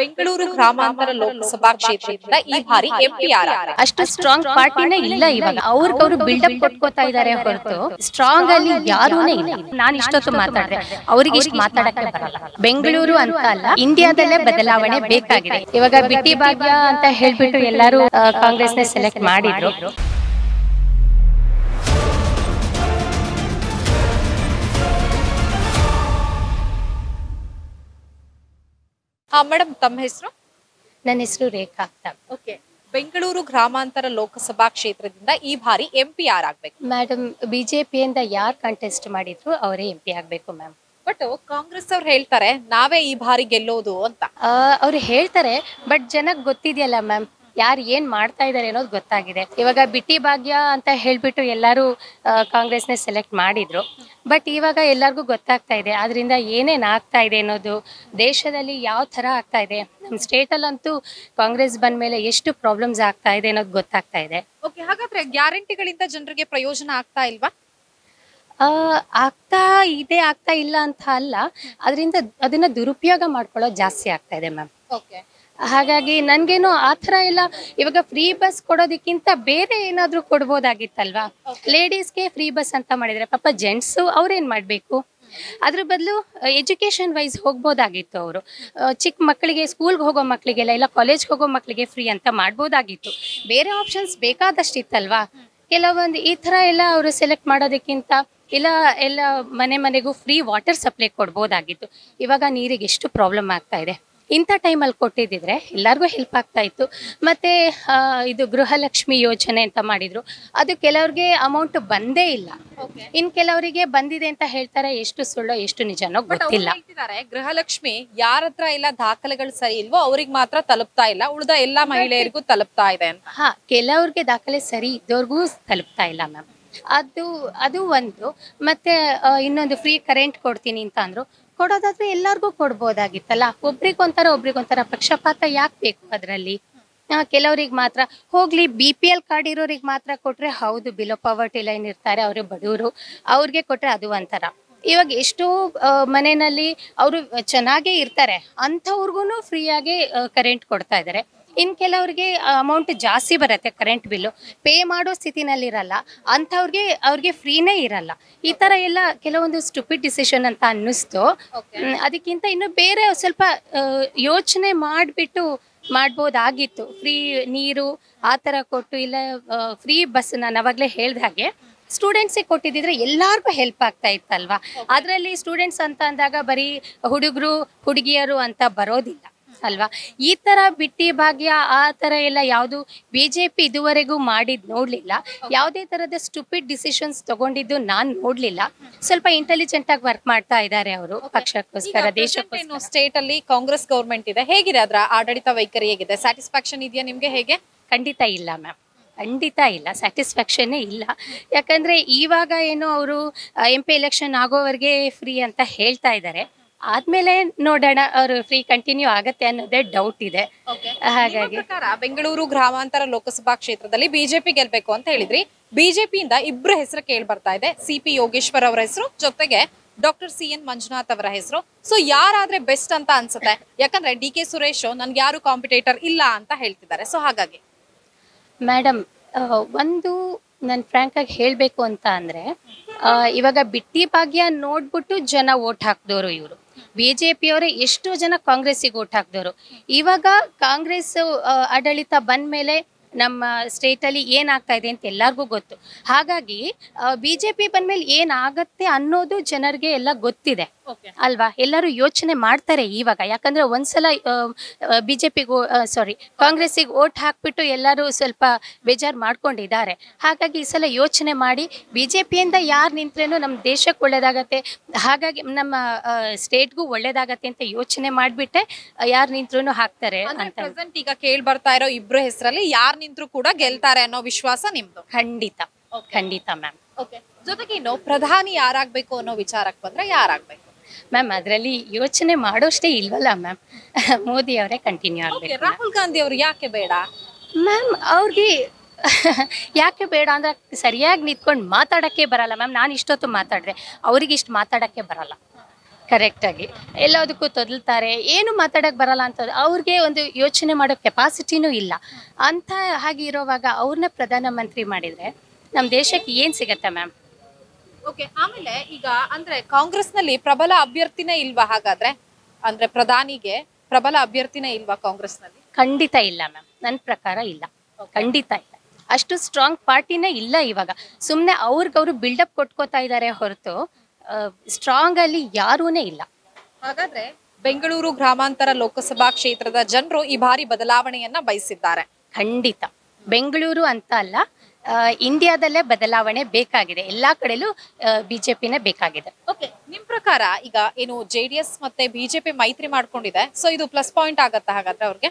ಬೆಂಗಳೂರು ಗ್ರಾಮಾಂತರ ಲೋಕಸಭಾ ಕ್ಷೇತ್ರದಿಂದ ಈ ಬಾರಿ ಎಂಪಿಆರ್ ಅಷ್ಟು ಸ್ಟ್ರಾಂಗ್ ಪಾರ್ಟಿನೇ ಇಲ್ಲ ಇವಾಗ ಅವ್ರಿಗೆ ಅವರು ಬಿಲ್ಡಪ್ ಕೊಟ್ಕೋತಾ ಇದಾರೆ ಹೊರತು ಸ್ಟ್ರಾಂಗ್ ಅಲ್ಲಿ ಯಾರೂನೇ ಇಲ್ಲ ನಾನು ಇಷ್ಟೊತ್ತು ಮಾತಾಡಿದೆ ಅವ್ರಿಗೆ ಇಷ್ಟು ಮಾತಾಡಕ್ಕೆ ಬರಲ್ಲ ಬೆಂಗಳೂರು ಅಂತ ಅಲ್ಲ ಇಂಡಿಯಾದಲ್ಲೇ ಬದಲಾವಣೆ ಬೇಕಾಗಿದೆ ಇವಾಗ ಬಿಟ್ಟಿ ಭಾಗ್ಯ ಅಂತ ಹೇಳ್ಬಿಟ್ಟು ಎಲ್ಲರೂ ಕಾಂಗ್ರೆಸ್ ನ ಸೆಲೆಕ್ಟ್ ಮಾಡಿದ್ರು ಮೇಡಮ್ ತಮ್ಮ ಹೆಸರು ನನ್ನ ಹೆಸರು ರೇಖಾ ಅಂತ ಓಕೆ ಬೆಂಗಳೂರು ಗ್ರಾಮಾಂತರ ಲೋಕಸಭಾ ಕ್ಷೇತ್ರದಿಂದ ಈ ಬಾರಿ ಎಂಪಿಆರ್ ಆಗ್ಬೇಕು ಮೇಡಮ್ ಬಿಜೆಪಿಯಿಂದ ಯಾರು ಕಂಟೆಸ್ಟ್ ಮಾಡಿದ್ರು ಅವರೇ ಎಂ ಪಿ ಆಗ್ಬೇಕು ಮ್ಯಾಮ್ ಬಟ್ ಕಾಂಗ್ರೆಸ್ ಅವ್ರು ಹೇಳ್ತಾರೆ ನಾವೇ ಈ ಬಾರಿ ಗೆಲ್ಲೋದು ಅಂತ ಅವ್ರು ಹೇಳ್ತಾರೆ ಬಟ್ ಜನಕ್ಕೆ ಗೊತ್ತಿದೆಯಲ್ಲ ಮ್ಯಾಮ್ ಯಾರು ಏನ್ ಮಾಡ್ತಾ ಇದಾರೆ ಅನ್ನೋದು ಗೊತ್ತಾಗಿದೆ ಇವಾಗ ಬಿಟ್ಟಿ ಭಾಗ್ಯ ಅಂತ ಹೇಳ್ಬಿಟ್ಟು ಎಲ್ಲರೂ ಕಾಂಗ್ರೆಸ್ನ ಸೆಲೆಕ್ಟ್ ಮಾಡಿದ್ರು ಬಟ್ ಇವಾಗ ಎಲ್ಲರಿಗೂ ಗೊತ್ತಾಗ್ತಾ ಇದೆ ಅದರಿಂದ ಏನೇನ್ ಆಗ್ತಾ ಇದೆ ಅನ್ನೋದು ದೇಶದಲ್ಲಿ ಯಾವ ತರ ಆಗ್ತಾ ಇದೆ ನಮ್ಮ ಸ್ಟೇಟಲ್ಲಂತೂ ಕಾಂಗ್ರೆಸ್ ಬಂದ ಮೇಲೆ ಎಷ್ಟು ಪ್ರಾಬ್ಲಮ್ಸ್ ಆಗ್ತಾ ಇದೆ ಅನ್ನೋದು ಗೊತ್ತಾಗ್ತಾ ಇದೆ ಓಕೆ ಹಾಗಾದ್ರೆ ಗ್ಯಾರಂಟಿಗಳಿಂದ ಜನರಿಗೆ ಪ್ರಯೋಜನ ಆಗ್ತಾ ಇಲ್ವಾ ಆ, ಆಗ್ತಾ ಇದೆ ಆಗ್ತಾ ಇಲ್ಲ ಅಂತ ಅಲ್ಲ ಅದರಿಂದ ಅದನ್ನ ದುರುಪಯೋಗ ಮಾಡ್ಕೊಳ್ಳೋದು ಜಾಸ್ತಿ ಆಗ್ತಾ ಇದೆ ಮ್ಯಾಮ್ ಓಕೆ ಹಾಗಾಗಿ ನನ್ಗೇನು ಆ ಥರ ಎಲ್ಲ ಇವಾಗ ಫ್ರೀ ಬಸ್ ಕೊಡೋದಕ್ಕಿಂತ ಬೇರೆ ಏನಾದ್ರೂ ಕೊಡ್ಬೋದಾಗಿತ್ತಲ್ವಾ ಲೇಡೀಸ್ಗೆ ಫ್ರೀ ಬಸ್ ಅಂತ ಮಾಡಿದ್ರೆ ಪಾಪ ಜೆಂಟ್ಸು ಅವ್ರೇನ್ ಮಾಡ್ಬೇಕು ಅದ್ರ ಬದಲು ಎಜುಕೇಶನ್ ವೈಸ್ ಹೋಗ್ಬೋದಾಗಿತ್ತು ಅವರು ಚಿಕ್ಕ ಮಕ್ಕಳಿಗೆ ಸ್ಕೂಲ್ಗೆ ಹೋಗೋ ಮಕ್ಕಳಿಗೆಲ್ಲ ಇಲ್ಲ ಕಾಲೇಜ್ಗೆ ಹೋಗೋ ಮಕ್ಕಳಿಗೆ ಫ್ರೀ ಅಂತ ಮಾಡ್ಬೋದಾಗಿತ್ತು ಬೇರೆ ಆಪ್ಷನ್ಸ್ ಬೇಕಾದಷ್ಟಿತ್ತಲ್ವಾ ಕೆಲವೊಂದು ಈ ಥರ ಎಲ್ಲ ಅವರು ಸೆಲೆಕ್ಟ್ ಮಾಡೋದಕ್ಕಿಂತ ಇಲ್ಲ ಎಲ್ಲ ಮನೆ ಮನೆಗೂ ಫ್ರೀ ವಾಟರ್ ಸಪ್ಲೈ ಕೊಡ್ಬೋದಾಗಿತ್ತು ಇವಾಗ ನೀರಿಗೆ ಎಷ್ಟು ಪ್ರಾಬ್ಲಮ್ ಆಗ್ತಾ ಇದೆ ಇಂಥ ಟೈಮಲ್ಲಿ ಕೊಟ್ಟಿದ್ದಿದ್ರೆ ಎಲ್ಲರಿಗೂ ಹೆಲ್ಪ್ ಆಗ್ತಾ ಇತ್ತು ಮತ್ತೆ ಆ, ಇದು ಗೃಹಲಕ್ಷ್ಮಿ ಯೋಜನೆ ಅಂತ ಮಾಡಿದ್ರು ಅದು ಕೆಲವ್ರಿಗೆ ಅಮೌಂಟ್ ಬಂದೇ ಇಲ್ಲ ಇನ್ ಕೆಲವರಿಗೆ ಬಂದಿದೆ ಅಂತ ಹೇಳ್ತಾರೆ ಎಷ್ಟು ಸುಳ್ಳೋ ಎಷ್ಟು ನಿಜನೋ ಬಟ್ ಗೊತ್ತಿಲ್ಲ ಹೇಳ್ತಿದ್ದಾರೆ ಗೃಹಲಕ್ಷ್ಮಿ ಯಾರ ಹತ್ರ ಎಲ್ಲ ದಾಖಲೆಗಳು ಸರಿ ಇಲ್ವೋ ಅವ್ರಿಗೆ ಮಾತ್ರ ತಲುಪ್ತಾ ಇಲ್ಲ ಉಳಿದ ಎಲ್ಲಾ ಮಹಿಳೆಯರಿಗೂ ತಲುಪ್ತಾ ಇದೆ ಅಂತ ಹಾ ಕೆಲವ್ರಿಗೆ ದಾಖಲೆ ಸರಿ ಇದ್ದವ್ರಿಗೂ ತಲುಪ್ತಾ ಇಲ್ಲ ಮ್ಯಾಮ್ ಅದು ಅದು ಒಂದು ಮತ್ತೆ ಆ, ಇನ್ನೊಂದು ಫ್ರೀ ಕರೆಂಟ್ ಕೊಡ್ತೀನಿ ಅಂತ ಅಂದ್ರು ಕೊಡೋದಾದ್ರೆ ಎಲ್ಲರಿಗೂ ಕೊಡ್ಬೋದಾಗಿತ್ತಲ್ಲ ಒಬ್ರಿಗೊಂಥರ ಒಬ್ರಿಗೊಂಥರ ಪಕ್ಷಪಾತ ಯಾಕೆ ಬೇಕು ಅದರಲ್ಲಿ ಕೆಲವ್ರಿಗೆ ಮಾತ್ರ ಹೋಗ್ಲಿ ಬಿ ಪಿ ಎಲ್ ಕಾರ್ಡ್ ಇರೋರಿಗೆ ಮಾತ್ರ ಕೊಟ್ರೆ ಹೌದು ಬಿಲೋ ಪವರ್ಟಿ ಲೈನ್ ಇರ್ತಾರೆ ಅವರು ಬಡವರು ಅವ್ರಿಗೆ ಕೊಟ್ರೆ ಅದು ಒಂಥರ ಇವಾಗ ಎಷ್ಟೋ ಆ, ಮನೆಯಲ್ಲಿ ಅವರು ಚೆನ್ನಾಗೇ ಇರ್ತಾರೆ ಅಂಥವ್ರಿಗೂ ಫ್ರೀಯಾಗಿ ಕರೆಂಟ್ ಕೊಡ್ತಾ ಇದ್ದಾರೆ ಇನ್ ಕೆಲವ್ರಿಗೆ ಅಮೌಂಟ್ ಜಾಸ್ತಿ ಬರುತ್ತೆ ಕರೆಂಟ್ ಬಿಲ್ಲು ಪೇ ಮಾಡೋ ಸ್ಥಿತಿನಲ್ಲಿ ಇರಲ್ಲ ಅಂಥವ್ರಿಗೆ ಅವ್ರಿಗೆ ಫ್ರೀನೇ ಇರಲ್ಲ ಈ ಥರ ಎಲ್ಲ ಕೆಲವೊಂದು ಸ್ಟುಪಿಡ್ ಡಿಸಿಷನ್ ಅಂತ ಅನ್ನಿಸ್ತು ಹ್ಮ್, ಅದಕ್ಕಿಂತ ಇನ್ನು ಬೇರೆ ಸ್ವಲ್ಪ ಯೋಚನೆ ಮಾಡಿಬಿಟ್ಟು ಮಾಡ್ಬೋದಾಗಿತ್ತು ಫ್ರೀ ನೀರು ಆ ಥರ ಕೊಟ್ಟು ಇಲ್ಲ ಫ್ರೀ ಬಸ್ ನಾನು ಅವಾಗಲೇ ಹೇಳ್ದ ಹಾಗೆ ಸ್ಟೂಡೆಂಟ್ಸಿಗೆ ಕೊಟ್ಟಿದ್ದಿದ್ರೆ ಎಲ್ಲಾರ್ಗೂ ಹೆಲ್ಪ್ ಆಗ್ತಾ ಇತ್ತಲ್ವಾ ಅದರಲ್ಲಿ ಸ್ಟೂಡೆಂಟ್ಸ್ ಅಂತ ಅಂದಾಗ ಬರೀ ಹುಡುಗರು ಹುಡುಗಿಯರು ಅಂತ ಬರೋದಿಲ್ಲ ಅಲ್ವಾ ಈ ತರ ಬಿಟ್ಟಿ ಭಾಗ್ಯ ಆ ತರ ಎಲ್ಲ ಯಾವುದು ಬಿಜೆಪಿ ಇದುವರೆಗೂ ಮಾಡಿದ್ ನೋಡ್ಲಿಲ್ಲ ಯಾವುದೇ ತರದ ಸ್ಟುಪಿಡ್ ಡಿಸಿಷನ್ಸ್ ತಗೊಂಡಿದ್ದು ನಾನ್ ನೋಡ್ಲಿಲ್ಲ ಸ್ವಲ್ಪ ಇಂಟೆಲಿಜೆಂಟ್ ಆಗಿ ವರ್ಕ್ ಮಾಡ್ತಾ ಇದ್ದಾರೆ ಅವರು ಪಕ್ಷಕ್ಕೋಸ್ಕರ ದೇಶಕ್ಕೋಸ್ಕರ ಸ್ಟೇಟ್ ಅಲ್ಲಿ ಕಾಂಗ್ರೆಸ್ ಗವರ್ಮೆಂಟ್ ಇದೆ ಹೇಗಿದೆ ಅದರ ಆಡಳಿತ ವೈಖರಿ ಹೇಗಿದೆ ಸ್ಯಾಟಿಸ್ಫ್ಯಾಕ್ಷನ್ ಇದೆಯಾ ನಿಮ್ಗೆ ಹೇಗೆ ಖಂಡಿತ ಇಲ್ಲ ಮ್ಯಾಮ್ ಖಂಡಿತ ಇಲ್ಲ ಸ್ಯಾಟಿಸ್ಫ್ಯಾಕ್ಷನ್ನೇ ಇಲ್ಲ ಯಾಕಂದ್ರೆ ಇವಾಗ ಏನು ಅವರು ಎಂ ಪಿ ಎಲೆಕ್ಷನ್ ಆಗೋವರೆಗೆ ಫ್ರೀ ಅಂತ ಹೇಳ್ತಾ ಇದ್ದಾರೆ ಆದ್ಮೇಲೆ ನೋಡೋಣ ಅವರು ಫ್ರೀ ಕಂಟಿನ್ಯೂ ಆಗತ್ತೆ ಅನ್ನೋದೇ ಡೌಟ್ ಇದೆ ಹಾಗಾಗಿ ನಿಮ್ಮ ಪ್ರಕಾರ ಬೆಂಗಳೂರು ಗ್ರಾಮಾಂತರ ಲೋಕಸಭಾ ಕ್ಷೇತ್ರದಲ್ಲಿ ಬಿಜೆಪಿ ಗೆಲ್ಬೇಕು ಅಂತ ಹೇಳಿದ್ರಿ ಬಿಜೆಪಿಯಿಂದ ಇಬ್ರು ಹೆಸರು ಕೇಳಿ ಬರ್ತಾ ಇದೆ ಸಿ ಪಿ ಯೋಗೇಶ್ವರ್ ಅವರ ಹೆಸರು ಜೊತೆಗೆ ಡಾಕ್ಟರ್ ಸಿ ಎನ್ ಮಂಜುನಾಥ್ ಅವರ ಹೆಸರು ಸೊ ಯಾರಾದ್ರೆ ಬೆಸ್ಟ್ ಅಂತ ಅನ್ಸುತ್ತೆ ಯಾಕಂದ್ರೆ ಡಿ ಕೆ ಸುರೇಶ್ ನನ್ಗೆ ಯಾರು ಕಾಂಪಿಟೇಟರ್ ಇಲ್ಲ ಅಂತ ಹೇಳ್ತಿದ್ದಾರೆ ಸೊ ಹಾಗಾಗಿ ಮೇಡಮ್ ಒಂದು ನಾನು ಫ್ರ್ಯಾಂಕಾಗಿ ಹೇಳಬೇಕು ಅಂತ ಅಂದರೆ ಇವಾಗ ಬಿಟ್ಟಿ ಭಾಗ್ಯ ನೋಡ್ಬಿಟ್ಟು ಜನ ಓಟ್ ಹಾಕಿದವರು ಇವರು ಬಿ ಜೆ ಪಿಯವರೇ ಎಷ್ಟೋ ಜನ ಕಾಂಗ್ರೆಸ್ಸಿಗೆ ಓಟ್ ಹಾಕಿದವರು ಇವಾಗ ಕಾಂಗ್ರೆಸ್ ಆ, ಆಡಳಿತ ಬಂದ ಮೇಲೆ ನಮ್ಮ ಸ್ಟೇಟಲ್ಲಿ ಏನಾಗ್ತಾ ಇದೆ ಅಂತ ಎಲ್ಲರಿಗೂ ಗೊತ್ತು ಹಾಗಾಗಿ ಬಿ ಜೆ ಪಿ ಬಂದಮೇಲೆ ಏನಾಗತ್ತೆ ಅನ್ನೋದು ಜನರಿಗೆ ಎಲ್ಲ ಗೊತ್ತಿದೆ ಅಲ್ವಾ ಎಲ್ಲರೂ ಯೋಚನೆ ಮಾಡ್ತಾರೆ ಇವಾಗ ಯಾಕಂದ್ರೆ ಒಂದ್ಸಲ ಬಿ ಜೆ ಪಿಗೆ ಸಾರಿ ಕಾಂಗ್ರೆಸ್ಸಿಗೆ ಓಟ್ ಹಾಕ್ಬಿಟ್ಟು ಎಲ್ಲರೂ ಸ್ವಲ್ಪ ಬೇಜಾರು ಮಾಡ್ಕೊಂಡಿದ್ದಾರೆ ಹಾಗಾಗಿ ಈ ಸಲ ಯೋಚನೆ ಮಾಡಿ ಬಿ ಜೆ ಪಿಯಿಂದ ಯಾರು ನಿಂತ್ರೇನು ನಮ್ಮ ದೇಶಕ್ಕೆ ಒಳ್ಳೇದಾಗತ್ತೆ ಹಾಗಾಗಿ ನಮ್ಮ ಸ್ಟೇಟ್ಗೂ ಒಳ್ಳೇದಾಗತ್ತೆ ಅಂತ ಯೋಚನೆ ಮಾಡಿಬಿಟ್ಟೆ ಯಾರು ನಿಂತ್ರೂ ಹಾಕ್ತಾರೆ ಅಂದ್ರೆ ಅಂತ ಪ್ರೆಸೆಂಟ್ ಈಗ ಕೇಳಿ ಬರ್ತಾ ಇರೋ ಇಬ್ರು ಹೆಸರಲ್ಲಿ ಯಾರು ನಿಂತ್ರು ಕೂಡ ಗೆಲ್ತಾರೆ ಅನ್ನೋ ವಿಶ್ವಾಸ ನಿಮ್ದು ಖಂಡಿತ ಖಂಡಿತ ಮ್ಯಾಮ್ ಜೊತೆಗೆ ಇನ್ನು ಪ್ರಧಾನಿ ಯಾರಾಗ್ಬೇಕು ಅನ್ನೋ ವಿಚಾರಕ್ಕೆ ಬಂದ್ರೆ ಯಾರಾಗ್ಬೇಕು ಮ್ಯಾಮ್ ಅದರಲ್ಲಿ ಯೋಚನೆ ಮಾಡೋಷ್ಟೇ ಇಲ್ವಲ್ಲ ಮ್ಯಾಮ್ ಮೋದಿ ಅವರೇ ಕಂಟಿನ್ಯೂ Okay, ಆಗಬೇಕು ರಾಹುಲ್ ಗಾಂಧಿ ಅವರು ಯಾಕೆ ಬೇಡ ಮ್ಯಾಮ್ ಅವ್ರಿಗೆ ಯಾಕೆ ಬೇಡ ಅಂದ್ರೆ ಸರಿಯಾಗಿ ನಿಂತ್ಕೊಂಡು ಮಾತಾಡೋಕ್ಕೆ ಬರಲ್ಲ ಮ್ಯಾಮ್ ನಾನು ಇಷ್ಟೊತ್ತು ಮಾತಾಡಿದೆ ಅವ್ರಿಗೆ ಇಷ್ಟು ಮಾತಾಡೋಕ್ಕೆ ಬರಲ್ಲ ಕರೆಕ್ಟ್ ಆಗಿ ಎಲ್ಲದಕ್ಕೂ ತೊದಲ್ತಾರೆ ಏನು ಮಾತಾಡಕ್ ಬರಲ್ಲ ಅಂತ ಅವ್ರಿಗೆ ಒಂದು ಯೋಚನೆ ಮಾಡೋ ಕೆಪಾಸಿಟಿನೂ ಇಲ್ಲ ಅಂತ ಹಾಗೆ ಇರೋವಾಗ ಅವ್ರನ್ನ ಪ್ರಧಾನಮಂತ್ರಿ ಮಾಡಿದ್ರೆ ನಮ್ಮ ದೇಶಕ್ಕೆ ಏನು ಸಿಗತ್ತೆ ಮ್ಯಾಮ್ ಓಕೆ ಆಮೇಲೆ ಈಗ ಅಂದ್ರೆ ಕಾಂಗ್ರೆಸ್ನಲ್ಲಿ ಪ್ರಬಲ ಅಭ್ಯರ್ಥಿನೇ ಇಲ್ವಾ ಹಾಗಾದ್ರೆ ಅಂದ್ರೆ ಪ್ರಧಾನಿಗೆ ಪ್ರಬಲ ಅಭ್ಯರ್ಥಿನೇ ಇಲ್ವಾ ಕಾಂಗ್ರೆಸ್ನಲ್ಲಿ ಖಂಡಿತ ಇಲ್ಲ ಮ್ಯಾಮ್ ನನ್ನ ಪ್ರಕಾರ ಇಲ್ಲ ಖಂಡಿತ ಇಲ್ಲ ಅಷ್ಟು ಸ್ಟ್ರಾಂಗ್ ಪಾರ್ಟಿನೇ ಇಲ್ಲ ಇವಾಗ ಸುಮ್ಮನೆ ಅವ್ರಿಗವ್ರು ಬಿಲ್ಡಪ್ ಕೊಟ್ಕೋತಾ ಇದ್ದಾರೆ ಹೊರತು ಸ್ಟ್ರಾಂಗ್ ಅಲ್ಲಿ ಯಾರೂನೇ ಇಲ್ಲ ಹಾಗಾದ್ರೆ ಬೆಂಗಳೂರು ಗ್ರಾಮಾಂತರ ಲೋಕಸಭಾ ಕ್ಷೇತ್ರದ ಜನರು ಈ ಬಾರಿ ಬದಲಾವಣೆಯನ್ನ ಬಯಸಿದ್ದಾರೆ ಖಂಡಿತ ಬೆಂಗಳೂರು ಅಂತ ಅಲ್ಲ ಆ, ಇಂಡಿಯಾದಲ್ಲೇ ಬದಲಾವಣೆ ಬೇಕಾಗಿದೆ ಎಲ್ಲಾ ಕಡೆಲೂ ಬಿಜೆಪಿನೇ ಬೇಕಾಗಿದೆ ಓಕೆ ನಿಮ್ ಪ್ರಕಾರ ಈಗ ಏನು ಜೆ ಡಿ ಎಸ್ ಮತ್ತೆ ಬಿಜೆಪಿ ಮೈತ್ರಿ ಮಾಡ್ಕೊಂಡಿದೆ ಸೊ ಇದು ಪ್ಲಸ್ ಪಾಯಿಂಟ್ ಆಗತ್ತಾ ಹಾಗಾದ್ರೆ ಅವ್ರಿಗೆ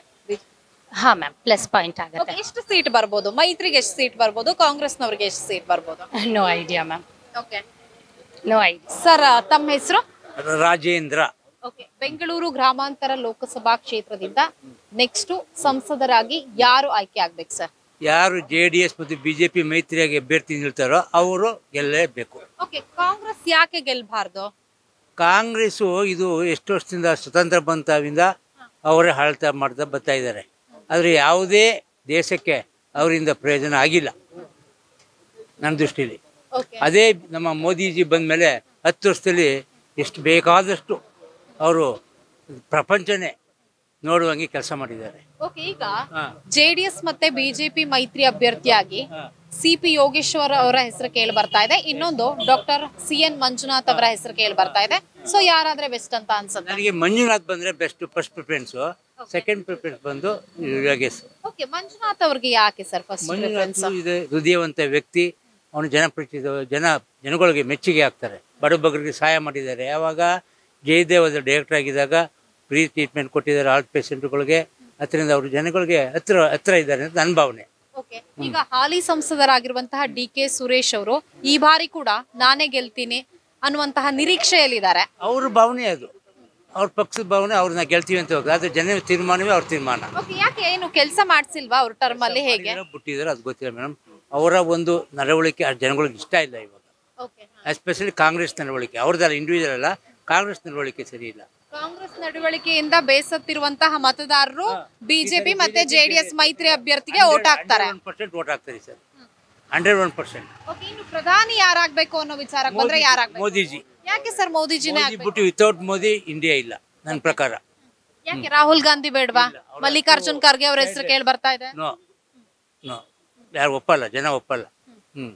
ಹಾ ಮ್ಯಾಮ್ ಪ್ಲಸ್ ಪಾಯಿಂಟ್ ಆಗುತ್ತೆ Okay, ಎಷ್ಟು ಸೀಟ್ ಬರ್ಬೋದು ಮೈತ್ರಿಗೆ ಎಷ್ಟು ಸೀಟ್ ಬರ್ಬೋದು ಕಾಂಗ್ರೆಸ್ನವ್ರಿಗೆ ಎಷ್ಟು ಸೀಟ್ ಬರ್ಬೋದು no idea ma'am okay no idea sir ತಮ್ಮ ಹೆಸರು ರಾಜೇಂದ್ರ ಓಕೆ ಬೆಂಗಳೂರು ಗ್ರಾಮಾಂತರ ಲೋಕಸಭಾ ಕ್ಷೇತ್ರದಿಂದ ನೆಕ್ಸ್ಟ್ ಸಂಸದರಾಗಿ ಯಾರು ಆಯ್ಕೆ ಆಗ್ಬೇಕು ಸರ್ ಯಾರು ಜೆ ಡಿ ಎಸ್ ಮತ್ತು ಬಿಜೆಪಿ ಮೈತ್ರಿಯಾಗಿ ಅಭ್ಯರ್ಥಿ ನಿಲ್ತಾರೋ ಅವರು ಗೆಲ್ಲೇಬೇಕು ಓಕೆ ಕಾಂಗ್ರೆಸ್ ಯಾಕೆ ಗೆಲ್ಬಾರ್ದು ಕಾಂಗ್ರೆಸ್ಸು ಇದು ಎಷ್ಟು ವರ್ಷದಿಂದ ಸ್ವತಂತ್ರ ಬಂತಾವಿಂದ ಅವರೇ ಆಳ್ತಾ ಮಾಡ್ತಾ ಬರ್ತಾ ಇದ್ದಾರೆ ಆದರೆ ಯಾವುದೇ ದೇಶಕ್ಕೆ ಅವರಿಂದ ಪ್ರಯೋಜನ ಆಗಿಲ್ಲ ನನ್ನ ದೃಷ್ಟಿಲಿ ಓಕೆ ಅದೇ ನಮ್ಮ ಮೋದಿಜಿ ಬಂದ ಮೇಲೆ ಹತ್ತು ವರ್ಷದಲ್ಲಿ ಎಷ್ಟು ಬೇಕಾದಷ್ಟು ಅವರು ಪ್ರಪಂಚನೇ ನೋಡುವಂಗೆ ಕೆಲಸ ಮಾಡಿದ್ದಾರೆ ಓಕೆ ಈಗ ಹಾಂ ಜೆಡಿಎಸ್ ಮತ್ತೆ ಬಿಜೆಪಿ ಮೈತ್ರಿ ಅಭ್ಯರ್ಥಿಯಾಗಿ ಹಾಂ ಸಿ ಪಿ ಯೋಗೇಶ್ವರ್ ಅವರ ಹೆಸರು ಕೇಳಿ ಬರ್ತಾ ಇದೆ ಇನ್ನೊಂದು ಡಾಕ್ಟರ್ ಸಿ ಎನ್ ಮಂಜುನಾಥ್ ಅವರ ಹೆಸರು ಕೇಳಿ ಬರ್ತಾ ಇದೆ ಸೊ ಯಾರಾದ್ರೆ ಬೆಸ್ಟ್ ಅಂತ ಅನ್ಸುತ್ತೆ ನನಗೆ ಮಂಜುನಾಥ್ ಬಂದರೆ best first preference second preference ಬಂದು ಯೋಗೇಶ್ ಓಕೆ ಮಂಜುನಾಥ್ ಅವ್ರಿಗೆ ಯಾಕೆ ಸರ್ ಫಸ್ಟ್ ಪ್ರಿಫರೆನ್ಸ್ ಮಂಜುನಾಥ್ ಇದೆ ಹೃದಯವಂತ ವ್ಯಕ್ತಿ ಅವನು ಜನಪ್ರಿಯ ಜನ ಜನಗಳಿಗೆ ಮೆಚ್ಚುಗೆ ಆಗ್ತಾರೆ ಬಡಬಗ್ಗರಿಗೆ ಸಹಾಯ ಮಾಡಿದ್ದಾರೆ ಯಾವಾಗ ಜಯದೇವದ ಡೈರೆಕ್ಟರ್ ಆಗಿದ್ದಾಗ ಫ್ರೀ ಟ್ರೀಟ್ಮೆಂಟ್ ಕೊಟ್ಟಿದ್ದಾರೆ ಹಾರ್ಟ್ ಪೇಷಂಟ್ಗಳಿಗೆ ಅದರಿಂದ ಅವರು ಜನಗಳಿಗೆ ಹತ್ರ ಹತ್ರ ಇದ್ದಾರೆ ಅಂತ ನನ್ನ ಭಾವನೆ ಓಕೆ ಈಗ ಹಾಲಿ ಸಂಸದರಾಗಿರುವಂತಹ ಡಿ ಕೆ ಸುರೇಶ್ ಅವರು ಈ ಬಾರಿ ಕೂಡ ನಾನೇ ಗೆಲ್ತೀನಿ ಅನ್ನುವಂತಹ ನಿರೀಕ್ಷೆಯಲ್ಲಿದ್ದಾರೆ ಅವ್ರ ಭಾವನೆ ಅದು ಅವ್ರ ಪಕ್ಷದ ಭಾವನೆ ಅವ್ರನ್ನ ಗೆಲ್ತೀವಿ ಅಂತ ಹೋಗ್ತಾರೆ ಅದು ಜನ ತೀರ್ಮಾನವೇ ಅವ್ರ ತೀರ್ಮಾನ ಓಕೆ ಯಾಕೆ ಏನು ಕೆಲಸ ಮಾಡ್ಸಿಲ್ವಾ ಅವ್ರ ಟರ್ಮ್ ಅಲ್ಲಿ ಹೇಗೆ ಮಾಡಿದಾರೋ ಬಿಟ್ಟಿದ್ದಾರೆ ಅದು ಗೊತ್ತಿಲ್ಲ ಮೇಡಮ್ ಅವರ ಒಂದು ನಡವಳಿಕೆ ಆ ಜನಗಳಿಗೆ ಇಷ್ಟ ಇಲ್ಲ ಇವಾಗ ಓಕೆ ಎಸ್ಪೆಷಲಿ ಕಾಂಗ್ರೆಸ್ ನಡವಳಿಕೆ ಅವ್ರದ್ದಲ್ಲ ಇಂಡಿವಿಜುವಲ್ ಅಲ್ಲ ಕಾಂಗ್ರೆಸ್ ನಡವಳಿಕೆ ಸರಿ ಇಲ್ಲ ಕಾಂಗ್ರೆಸ್ ನಡವಳಿಕೆಯಿಂದ ಬೇಸತ್ತಿರುವಂತಹ ಮತದಾರರು ಬಿಜೆಪಿ ಮತ್ತೆ ಜೆಡಿಎಸ್ ಮೈತ್ರಿ ಅಭ್ಯರ್ಥಿಗೆ ಓಟ್ ಹಾಕ್ತಾರೆ ಒನ್ ಪರ್ಸೆಂಟ್ ಓಟ್ ಹಾಕ್ತಾರೆ sir hundred one percent okay ಇನ್ನು ಪ್ರಧಾನಿ ಯಾರಾಗ್ಬೇಕು ಅನ್ನೋ ವಿಚಾರಕ್ಕೆ ಬಂದ್ರೆ ಯಾರಾಗ್ಬೇಕು ಮೋದಿಜಿ ಯಾಕೆ ಸರ್ ಮೋದಿಜಿನೇ ಮೋದಿ ಆಗ್ಬೇಕು ಬಿಟ್ಟು ವಿತೌಟ್ ಮೋದಿ ಇಂಡಿಯಾ ಇಲ್ಲ ನನ್ನ ಪ್ರಕಾರ ಯಾಕೆ ರಾಹುಲ್ ಗಾಂಧಿ ಬೇಡವಾ ಮಲ್ಲಿಕಾರ್ಜುನ್ ಖರ್ಗೆ ಅವ್ರ ಹೆಸರು ಕೇಳಿ ಬರ್ತಾ ಇದೆ ನೋ ನೋ ಯಾರು ಒಪ್ಪಲ್ಲ ಜನ ಒಪ್ಪಲ್ಲ ಹ್ಮ್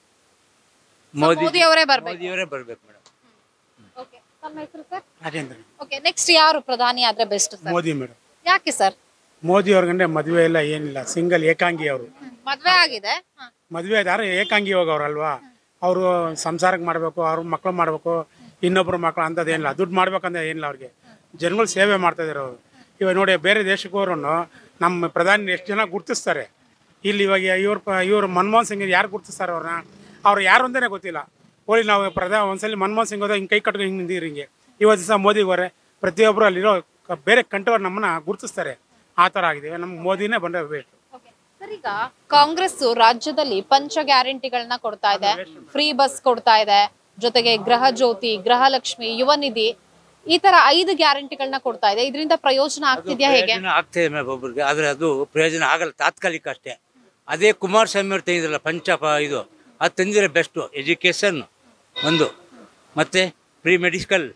ಮೋದಿ ಮೋದಿ ಅವರೇ ಬರ್ಬೇಕು ಮೋದಿಯವರೇ ಬರ್ಬೇಕು ಮೇಡಮ್ ಓಕೆ ತಮ್ಮ ಹೆಸರು ಸರ್ ರಾಜೇಂದ್ರ ಓಕೆ ನೆಕ್ಸ್ಟ್ ಯಾರು ಪ್ರಧಾನಿ ಆದ್ರೆ ಬೆಸ್ಟ್ ಸರ್ ಮೋದಿ ಮೇಡಮ್ ಯಾಕೆ ಸರ್ ಮೋದಿ ಅವ್ರಿಗಂದ್ರೆ ಮದುವೆ ಇಲ್ಲ ಏನಿಲ್ಲ ಸಿಂಗಲ್ ಏಕಾಂಗಿ ಅವರು ಮದ್ವೆ ಆಗಿದೆ ಹ. ಮದುವೆ ಆದಾರ ಏಕಾಂಗಿ ಹೋಗವ್ರಲ್ವಾ ಅವರು ಸಂಸಾರಕ್ಕೆ ಮಾಡಬೇಕು ಅವ್ರ ಮಕ್ಳು ಮಾಡಬೇಕು ಇನ್ನೊಬ್ರು ಮಕ್ಳು ಅಂಥದ್ದೇನಿಲ್ಲ ದುಡ್ಡು ಮಾಡ್ಬೇಕಂದ್ರೆ ಏನಿಲ್ಲ ಅವ್ರಿಗೆ ಜನಗಳು ಸೇವೆ ಮಾಡ್ತಾ ಇದಾರೆ ಅವರು ಇವಾಗ ನೋಡಿ ಬೇರೆ ದೇಶಕ್ಕೆ ಹೋದ್ರು ನಮ್ಮ ಪ್ರಧಾನಿ ಎಷ್ಟು ಜನ ಗುರ್ತಿಸ್ತಾರೆ ಇಲ್ಲಿ ಇವಾಗ ಇವ್ರ ಪ ಇವ್ರು ಮನಮೋಹನ್ ಸಿಂಗ್ ಯಾರು ಗುರ್ತಿಸ್ತಾರೆ ಅವ್ರನ್ನ ಅವ್ರು ಯಾರು ಅಂತಲೇ ಗೊತ್ತಿಲ್ಲ ಹೋಳಿ ನಾವು ಪ್ರಧಾನ ಒಂದ್ಸಲಿ ಮನಮೋಹನ್ ಸಿಂಗ್ ಹೋದ ಹಿಂಗೆ ಕೈ ಕಟ್ಕೊಂಡು ಹಿಂಗೆ ನಿಂತಿರಿ ಹಿಂಗೆ ಇವತ್ತು ದಿವಸ ಮೋದಿಗೆ ಹೋರೆ ಪ್ರತಿಯೊಬ್ಬರು ಅಲ್ಲಿರೋ ಕ- ಬೇರೆ ಕಂಟ್ರಿಯವ್ರು ನಮ್ಮನ್ನ ಗುರ್ತಿಸ್ತಾರೆ ಆ ಥರ ಆಗಿದೆ ನಮ್ಮ ಮೋದಿನೇ ಬಂದರೆ ವೇಸ್ಟ್ ಸರ್ ಈಗ ಕಾಂಗ್ರೆಸ್ ರಾಜ್ಯದಲ್ಲಿ ಪಂಚ ಗ್ಯಾರಂಟಿಗಳನ್ನ ಕೊಡ್ತಾ ಇದೆ ಫ್ರೀ ಬಸ್ ಕೊಡ್ತಾ ಇದೆ ಜೊತೆಗೆ ಗೃಹ ಜ್ಯೋತಿ ಗೃಹಲಕ್ಷ್ಮಿ ಯುವ ನಿಧಿ ಈ ತರ ಐದು ಗ್ಯಾರಂಟಿಗಳನ್ನ ಕೊಡ್ತಾ ಇದೆ ಇದರಿಂದ ಪ್ರಯೋಜನ ಆಗ್ತಿದ್ಯಾ ಹೇಗೆ ಪ್ರಯೋಜನ ಆಗ್ತದೆ ಮೇಡಮ್ ಒಬ್ಬರಿಗೆ ಆದರೆ ಅದು ಪ್ರಯೋಜನ ಆಗಲ್ಲ ತಾತ್ಕಾಲಿಕ ಅಷ್ಟೇ ಅದೇ ಕುಮಾರಸ್ವಾಮಿ ಅವ್ರು ತಂದಿದ್ರಲ್ಲ ಪಂಚಪ ಇದು ಅದು ತಂದಿದ್ರೆ ಬೆಸ್ಟು ಎಜುಕೇಷನ್ ಒಂದು ಮತ್ತು ಫ್ರೀ ಮೆಡಿಕಲ್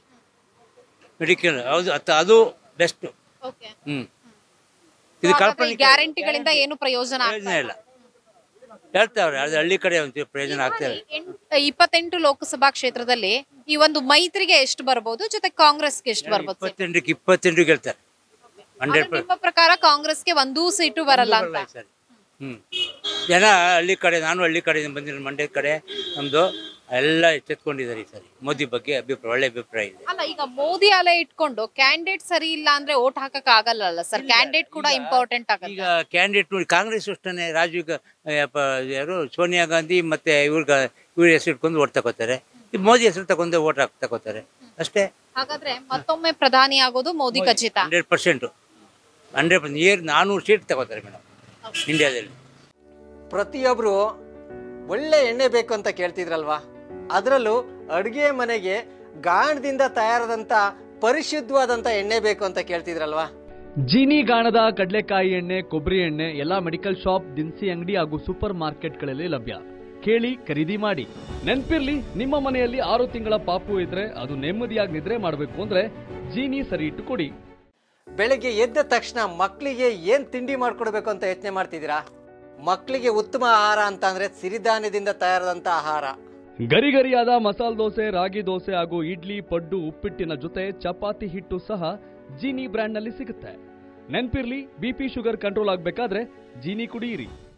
ಮೆಡಿಕಲ್ ಹೌದು ಅದು ಅದು ಬೆಸ್ಟು ಹ್ಞೂ ಇದು ಕಲ್ಪನೆ ಗ್ಯಾರಂಟಿಗಳಿಂದ ಏನು ಪ್ರಯೋಜನ ಪ್ರಯೋಜನ ಇಲ್ಲ ಹೇಳ್ತಾವ್ರೆ ಅದು ಹಳ್ಳಿ ಕಡೆ ಒಂದು ಪ್ರಯೋಜನ ಆಗ್ತದೆ ಎಂಟ್- ಇಪ್ಪತ್ತೆಂಟು ಲೋಕಸಭಾ ಕ್ಷೇತ್ರದಲ್ಲಿ ಈ ಒಂದು ಮೈತ್ರಿಗೆ ಎಷ್ಟು ಬರ್ಬೋದು ಜೊತೆ ಕಾಂಗ್ರೆಸ್ಗೆ ಎಷ್ಟು ಬರ್ಬೋದು ಸರ್? ಇಪ್ಪತ್ತೆಂಟಕ್ಕೆ ಇಪ್ಪತ್ತೆಂಟು ಗೆಲ್ತಾರೆ ಹಂಡ್ರೆಡ್ ಆದ್ರೆ ನಿಮ್ಮ ಪ್ರಕಾರ ಕಾಂಗ್ರೆಸ್ಗೆ ಒಂದೂ ಸೀಟು ಬರಲ್ಲ ಅಂತ ಸರಿ ಹ್ಞೂ ಜನ ಹಳ್ಳಿ ಕಡೆ ನಾನು ಹಳ್ಳಿ ಕಡೆ ಬಂದಿರೋ ಮಂಡ್ಯ ಕಡೆ ನಮ್ಮದು ಎಲ್ಲ ಎಚ್ಚೆತ್ಕೊಂಡಿದ್ದಾರೆ ಈ ಸರಿ ಮೋದಿ ಬಗ್ಗೆ ಅಭಿಪ್ರಾಯ ಒಳ್ಳೆ ಅಭಿಪ್ರಾಯ ಇದೆ ಅಲ್ಲ ಈಗ ಮೋದಿ ಅಲೆ ಇಟ್ಕೊಂಡು ಕ್ಯಾಂಡಿಡೇಟ್ ಸರಿ ಇಲ್ಲ ಅಂದ್ರೆ ಓಟ್ ಹಾಕಕ್ ಆಗಲ್ಲ ಸರ್ ಕ್ಯಾಂಡಿಡೇಟ್ ಕೂಡ ಇಂಪಾರ್ಟೆಂಟ್ ಆಗುತ್ತೆ ಈಗ ಕ್ಯಾಂಡಿಡೇಟ್ ನೋಡಿ ಕಾಂಗ್ರೆಸ್ ಅಷ್ಟೇ ರಾಜೀವ್ ಗಾ- ಯಪ್ಪ ಯಾರು ಸೋನಿಯಾ ಗಾಂಧಿ ಮತ್ತೆ ಇವ್ರಿಗೆ ಇವ್ರ ಹೆಸರು ಇಟ್ಕೊಂಡು ಓಟ್ ತಗೋತಾರೆ ಈ ಮೋದಿ ಹೆಸರು ತಗೊಂಡು ಓಟ್ ಹಾಕಿ ತಗೋತಾರೆ ಅಷ್ಟೇ ಹಾಗಾದ್ರೆ ಮತ್ತೊಮ್ಮೆ ಪ್ರಧಾನಿ ಆಗೋದು ಮೋದಿ ಖಚಿತ hundred percent hundred percent near ನಾನ್ನೂರು ಸೀಟ್ ತಗೋತಾರೆ ಮೇಡಮ್ ಇಂಡಿಯಾದಲ್ಲಿ ಪ್ರತಿಯೊಬ್ಬರು ಒಳ್ಳೆ ಎಣ್ಣೆ ಬೇಕು ಅಂತ ಕೇಳ್ತಿದ್ರಲ್ವಾ ಅದರಲ್ಲೂ ಅಡುಗೆ ಮನೆಗೆ ಗಾಣದಿಂದ ತಯಾರಾದಂಥ ಪರಿಶುದ್ಧವಾದಂಥ ಎಣ್ಣೆ ಬೇಕು ಅಂತ ಕೇಳ್ತಿದ್ರಲ್ವಾ ಜೀನಿ ಗಾಣದ ಕಡಲೆಕಾಯಿ ಎಣ್ಣೆ ಕೊಬ್ಬರಿ ಎಣ್ಣೆ ಎಲ್ಲಾ ಮೆಡಿಕಲ್ ಶಾಪ್ ದಿನಸಿ ಅಂಗಡಿ ಹಾಗೂ ಸೂಪರ್ ಮಾರ್ಕೆಟ್ಗಳಲ್ಲಿ ಲಭ್ಯ ಕೇಳಿ ಖರೀದಿ ಮಾಡಿ ನೆನ್ಪಿರ್ಲಿ ನಿಮ್ಮ ಮನೆಯಲ್ಲಿ ಆರು ತಿಂಗಳ ಪಾಪು ಇದ್ರೆ ಅದು ನೆಮ್ಮದಿಯಾಗಿ ನಿದ್ರೆ ಮಾಡಬೇಕು ಅಂದ್ರೆ ಜೀನಿ ಸರಿ ಇಟ್ಟು ಕೊಡಿ ಬೆಳಗ್ಗೆ ಎದ್ದ ತಕ್ಷಣ ಮಕ್ಕಳಿಗೆ ಏನು ತಿಂಡಿ ಮಾಡ್ಕೊಡ್ಬೇಕು ಅಂತ ಯೋಚನೆ ಮಾಡ್ತಿದ್ದೀರಾ ಮಕ್ಕಳಿಗೆ ಉತ್ತಮ ಆಹಾರ ಅಂತ ಅಂದ್ರೆ ಸಿರಿಧಾನ್ಯದಿಂದ ತಯಾರಾದಂಥ ಆಹಾರ ಗರಿಗರಿಯಾದ ಮಸಾಲೆ ದೋಸೆ ರಾಗಿ ದೋಸೆ ಹಾಗೂ ಇಡ್ಲಿ ಪಡ್ಡು ಉಪ್ಪಿಟ್ಟಿನ ಜೊತೆ ಚಪಾತಿ ಹಿಟ್ಟು ಸಹ ಜೀನಿ ಬ್ರ್ಯಾಂಡ್ನಲ್ಲಿ ಸಿಗುತ್ತೆ ನೆನ್ಪಿರ್ಲಿ ಬಿಪಿ ಶುಗರ್ ಕಂಟ್ರೋಲ್ ಆಗಬೇಕಾದ್ರೆ ಜೀನಿ ಕುಡಿಯಿರಿ